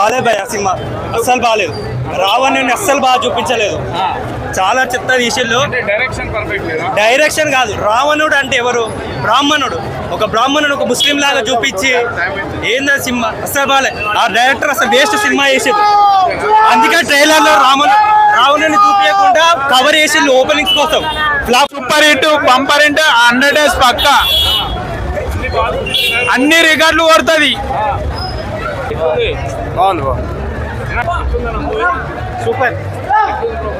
బాలే భయ సినిమా అస్సలు బాగాలేదు రావణుని అస్సలు బాగా చూపించలేదు చాలా చెత్త తీసిళ్ళు అంటే డైరెక్షన్ పర్ఫెక్ట్ లేదా డైరెక్షన్ కాదు రావణుడు అంటే ఎవరు బ్రాహ్మణుడు ఒక బ్రాహ్మణుడు ఒక ముస్లిం లాగా చూపించి ఏందా సినిమా అస్సలు బాలే ఆ డైరెక్టర్ అసలు వేస్ట్ సినిమా చేసేది అందుకే ట్రైలర్ లో రావణుడు రావణుని చూపించకుండా కవర్ చేసిండు ఓపెనింగ్స్ కోసం flop super hit bumper hit hundred days పక్క అన్ని రికార్డులు కొడుతుంది బాగుంది సూపర్